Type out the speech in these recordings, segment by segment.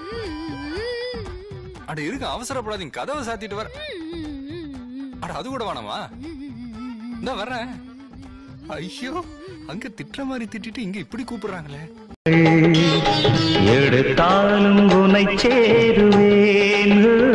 அட இருங்க அவசரப்படாதீங்க கதவை சாத்திட்டு வர அட அது கூட வேணாமா இந்த வர்றேன் ஐயோ அங்க திட்டுற மாதிரி திட்டிட்டு இங்க இப்படி கூப்பிடுறாங்களே எடுத்தாலும் உனை சேருவேன்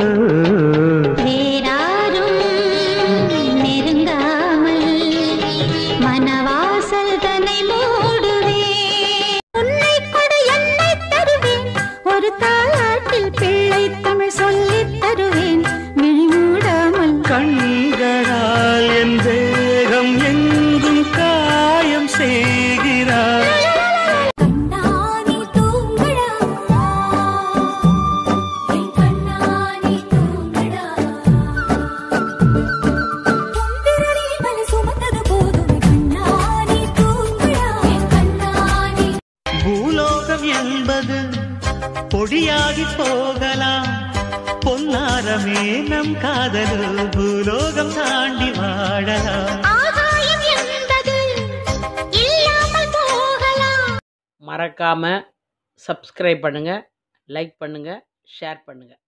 வேறாரும் நெருங்காமல் மனவாசல் தன்னை மூடுவேன் உன்னை கொடு என்னை தருவேன் ஒரு தாளாட்டில் பிள்ளை தமிழ் சொல்லித் தருவேன் விழி மூடாமல் கண்களால் என் தேகம் எங்கும் காயம் செய்கிறார் கண்ணாடி தூங்கடா என் கண்ணாடி தூங்கடா பொன்விரலில் மலை சுமந்தது போதும் கண்ணாடி தூங்கடா என் கண்ணாடி பூலோகம் என்பது பொடியாகி போகலாம் பொன்னாரமே நம் காதலோ பூலோகம் தாண்டி வாழலாம் ஆகாயம் என்பது இல்லாமல் போகலாம் மறக்காமல் சப்ஸ்கிரைப் பண்ணுங்கள் லைக் பண்ணுங்கள் ஷேர் பண்ணுங்கள்